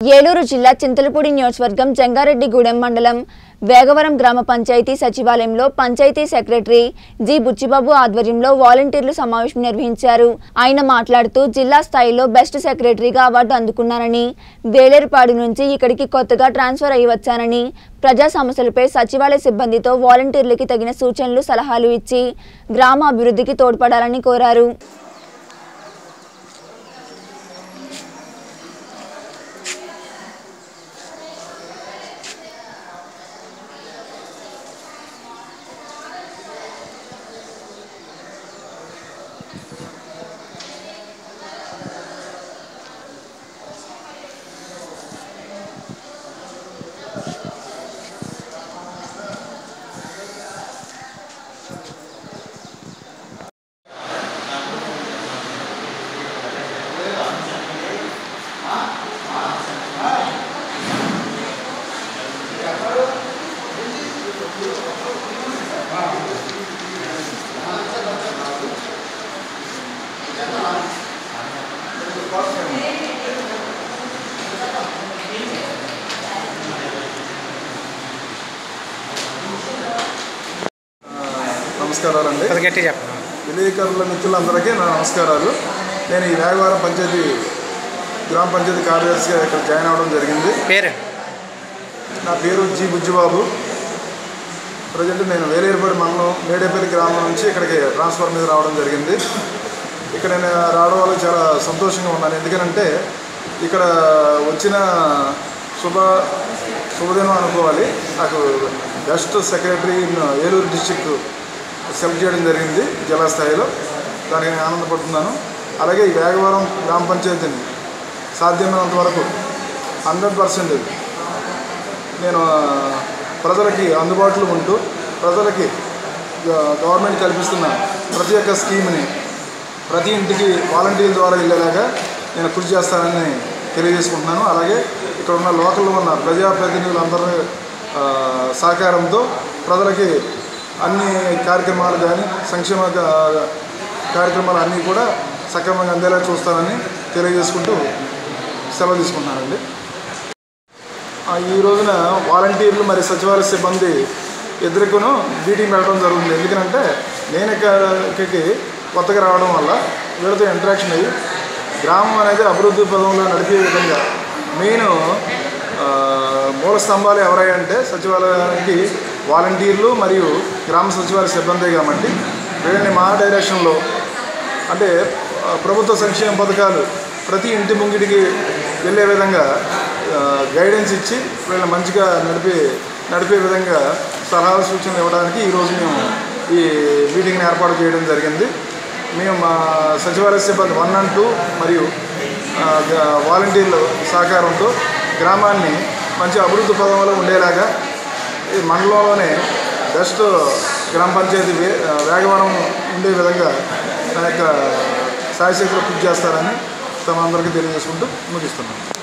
ఏలూరు జిల్లా చింతలపూడి నియోజకవర్గం జంగారెడ్డిగూడెం మండలం వేగవరం గ్రామ పంచాయతీ సచివాలయంలో పంచాయతీ సెక్రటరీ జి బుచ్చిబాబు ఆధ్వర్యంలో వాలంటీర్లు సమావేశం నిర్వహించారు ఆయన మాట్లాడుతూ జిల్లా స్థాయిలో బెస్ట్ సెక్రటరీగా అవార్డు అందుకున్నానని వేలేరుపాడు నుంచి ఇక్కడికి కొత్తగా ట్రాన్స్ఫర్ అయ్యి వచ్చానని ప్రజా సమస్యలపై సచివాలయ సిబ్బందితో వాలంటీర్లకి తగిన సూచనలు సలహాలు ఇచ్చి గ్రామ అభివృద్ధికి తోడ్పడాలని కోరారు నమస్కారాలండి కొద్ది గట్టి చెప్పండి విలేకరుల మిత్రులందరికీ నా నమస్కారాలు నేను ఈ వేగవారం పంచాయతీ గ్రామ పంచాయతీ కార్యదర్శిగా ఇక్కడ జాయిన్ అవ్వడం జరిగింది పేరు నా పేరు జి బుజ్జిబాబు ప్రజెంట్ నేను వేలేరుపడి మండలం మేడేపల్లి గ్రామం నుంచి ఇక్కడికి ట్రాన్స్ఫర్ మీద రావడం జరిగింది ఇక్కడ నేను రావడం వల్ల చాలా సంతోషంగా ఉన్నాను ఎందుకనంటే ఇక్కడ వచ్చిన శుభ శుభదినం అనుకోవాలి నాకు best secretary in Eluru district select చేయడం జరిగింది జిల్లా స్థాయిలో దానికి నేను ఆనందపడుతున్నాను అలాగే ఈ వేగవరం గ్రామ పంచాయతీని సాధ్యమైనంత వరకు హండ్రెడ్ పర్సెంట్ నేను ఆ, ప్రజలకి అందుబాటులో ఉంటూ ప్రజలకి ఆ, గవర్నమెంట్ కల్పిస్తున్న ప్రతి ఒక్క స్కీమ్ని ప్రతి ఇంటికి వాలంటీర్ల ద్వారా వెళ్ళేలాగా నేను కృషి చేస్తానని తెలియజేసుకుంటున్నాను అలాగే ఇక్కడ ఉన్న లోకల్లో ఉన్న ప్రజాప్రతినిధులందరి ఆ, సహకారంతో ప్రజలకి అన్ని కార్యక్రమాలు కానీ సంక్షేమ కా- కార్యక్రమాలు అన్నీ కూడా సక్రమంగా అందేలా చూస్తానని తెలియజేసుకుంటూ సెలవు తీసుకుంటున్నానండి ఆ, ఈ రోజున వాలంటీర్లు మరి సచివాలయ సిబ్బంది ఇద్దరికును మీటింగ్ పెట్టడం జరుగుతుంది ఎందుకంటే నేను ఇక్కడ- ఇక్కడికి కొత్తగా రావడం వల్ల వీళ్ళతో ఇంటరాక్షన్ అయ్యి గ్రామం అనేది అభివృద్ధి పదంలో నడిపే విధంగా మెయిన్ మూల స్తంభాలు ఎవరయ్యంటే సచివాలయానికి వాలంటీర్లు మరియు గ్రామ సచివాలయ సిబ్బంది కాబట్టి వీళ్ళని మా డైరెక్షన్లో అంటే ఆ, ప్రభుత్వ సంక్షేమ పథకాలు ప్రతి ఇంటి ముంగిటికి వెళ్ళే విధంగా ఆ, గైడెన్స్ ఇచ్చి వీళ్ళని మంచిగా నడిపే నడిపే విధంగా సలహాలు సూచనలు ఇవ్వడానికి ఈరోజు మేము ఈ మీటింగ్ని ఏర్పాటు చేయడం జరిగింది మేము మా సచివాలయ సిబ్బంది వన్ అండ్ టూ మరియు ఆ, గ- వాలంటీర్ల సహకారంతో గ్రామాన్ని మంచి అభివృద్ధి పదంలో ఉండేలాగా ఈ మండలంలోనే బెస్ట్ గ్రామ పంచాయతీ వే వేగవరం ఉండే విధంగా నా యొక్క సాయశక్తిలో కృషి చేస్తారని తమ అందరికీ తెలియజేసుకుంటూ ముగిస్తున్నాను